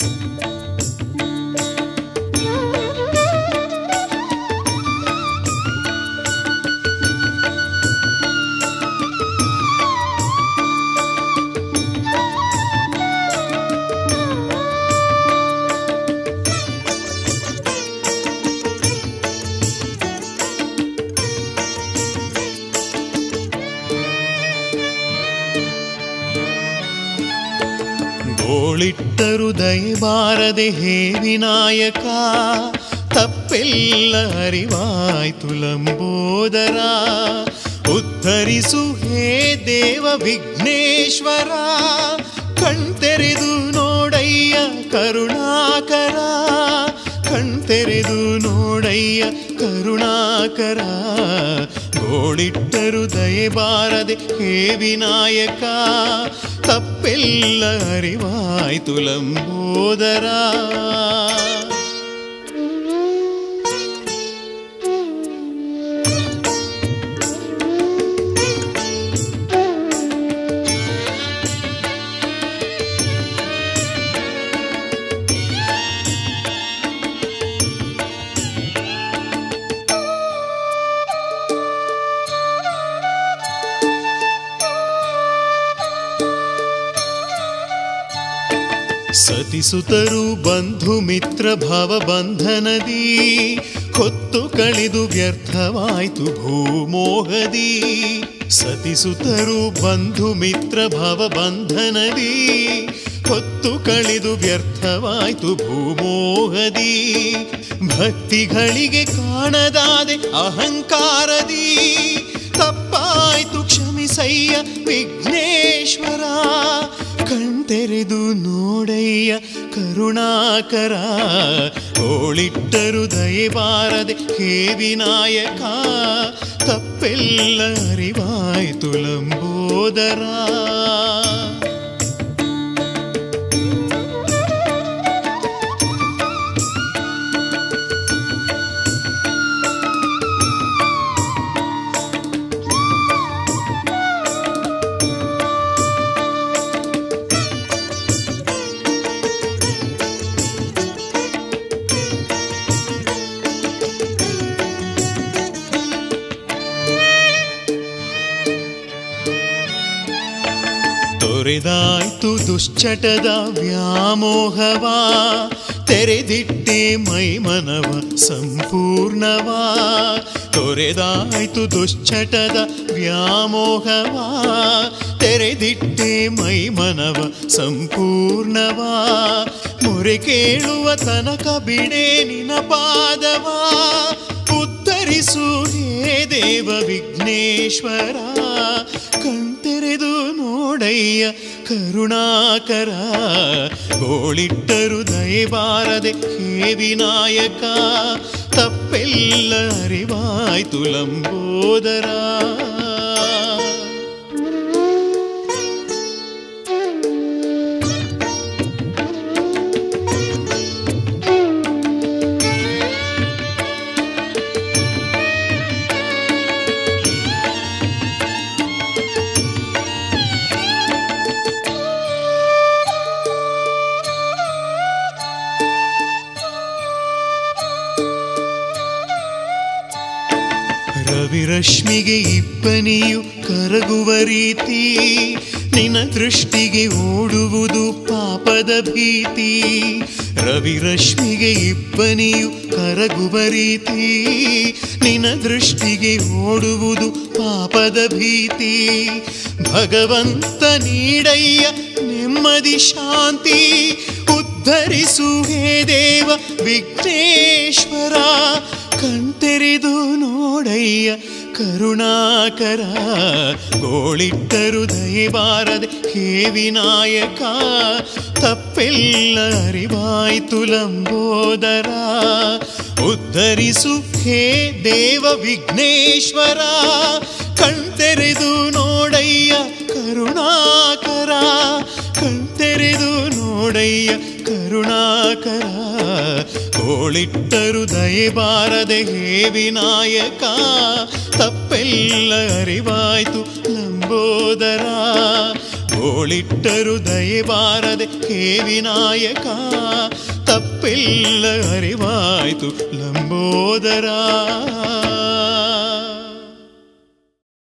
ಗೋಳಿಟ್ಟರು ದಯಬಾರದೆ ಹೇ ವಿನಾಯಕ ತಪ್ಪೆಲ್ಲ ಅರಿವಾಯ್ತು ಲಂಬೋದರ ಉದ್ಧರಿಸು ಹೇ ದೇವ ವಿಘ್ನೇಶ್ವರ ಕಣ್ತೆರೆದು ನೋಡಯ್ಯ ಕರುಣಾಕರ ಕಣ್ತೆರೆದು ನೋಡಯ್ಯ ಕರುಣಾಕರ ಗೋಳಿಟ್ಟರು ದಯಬಾರದೆ ಹೇ ವಿನಾಯಕ ತಪ್ಪೆಲ್ಲ ಅರಿವಾಯ್ತು ಲಂಬೋದರ ಸತಿಸುತರು ಬಂಧು ಮಿತ್ರ ಭವ ಬಂಧನದಿ ಹೊತ್ತು ಕಳೆದು ವ್ಯರ್ಥವಾಯ್ತು ಭೂಮೋಹದಿ ಸತಿಸುತರು ಬಂಧು ಮಿತ್ರ ಭವ ಬಂಧನದಿ ಹೊತ್ತು ಕಳೆದು ವ್ಯರ್ಥವಾಯ್ತು ಭೂಮೋಹದಿ ಭಕ್ತಿಗಳಿಗೆ ಕಾಣದಾದೆ ಅಹಂಕಾರದಿ ತಪ್ಪಾಯ್ತು ಕ್ಷಮಿಸಯ್ಯ ವಿಘ್ನೇಶ್ವರ ಕಣ್ತೆರೆದು ನೋಡಯ್ಯ ಕರುಣಾಕರ ಓಳಿಟ್ಟರು ದಯಬಾರದೆ ಹೇ ವಿನಾಯಕ ತಪ್ಪೆಲ್ಲ ಅರಿವಾಯ್ತು ಲಂಬೋದರ ತೊರೆದಾಯ್ತು ದುಶ್ಚಟದ ವ್ಯಾಮೋಹವಾ ತೆರೆದಿಟ್ಟೆ ಮೈಮನವ ಸಂಪೂರ್ಣವಾ ತೊರೆದಾಯ್ತು ದುಶ್ಚಟದ ವ್ಯಾಮೋಹವಾ ತೆರೆದಿಟ್ಟೆ ಮೈಮನವ ಸಂಪೂರ್ಣವಾ ಮೊರೆ ಕೇಳುವ ತನಕ ಬಿಡೆ ನಿನ ಪಾದವಾ ಉತ್ತರಿಸು ಹೇ ದೇವ ವಿಘ್ನೇಶ್ವರ ಕಣ್ತೆರೆದು ನೋಡಯ್ಯ ಕರುಣಾಕರ ಗೋಳಿಟ್ಟರು ದಯಬಾರದೆ ಹೇ ವಿನಾಯಕ ತಪ್ಪೆಲ್ಲ ಅರಿವಾಯ್ತು ಲಂಬೋದರ ರವಿರಶ್ಮಿಗೆ ಇಬ್ಬನಿಯು ಕರಗುವ ರೀತಿ ನಿನ್ನ ದೃಷ್ಟಿಗೆ ಓಡುವುದು ಪಾಪದ ಭೀತಿ ರವಿರಶ್ಮಿಗೆ ಇಬ್ಬನಿಯು ಕರಗುವ ರೀತಿ ನಿನ್ನ ದೃಷ್ಟಿಗೆ ಓಡುವುದು ಪಾಪದ ಭೀತಿ ಭಗವಂತ ನೀಡಯ್ಯ ನೆಮ್ಮದಿ ಶಾಂತಿ ಉದ್ಧರಿಸು ಹೇ ದೇವ ವಿಘ್ನೇಶ್ವರ ಕಣ್ತೆರೆದು ನೋಡಯ್ಯ ಕರುಣಾಕರ ಗೋಳಿಟ್ಟರು ದಯಬಾರದೆ ಹೇ ವಿನಾಯಕ ತಪ್ಪೆಲ್ಲ ಅರಿವಾಯ್ತು ಲಂಬೋದರ ಉದ್ಧರಿಸು ಹೇ ದೇವ ವಿಘ್ನೇಶ್ವರ ಕಣ್ತೆರೆದು ನೋಡಯ್ಯ ಕರುಣಾಕರ ಕಣ್ತೆರೆದು ನೋಡಯ್ಯ ಕರುಣಾಕರ ಕೋಳಿಟ್ಟರು ದಯಬಾರದೆ ಹೇ ವಿನಾಯಕ ತಪ್ಪೆಲ್ಲ ಅರಿವಾಯ್ತು ಲಂಬೋದರ ಗೋಳಿಟ್ಟರು ದಯಬಾರದೆ ಹೇ ವಿನಾಯಕ ತಪ್ಪೆಲ್ಲ ಅರಿವಾಯ್ತು ಲಂಬೋದರ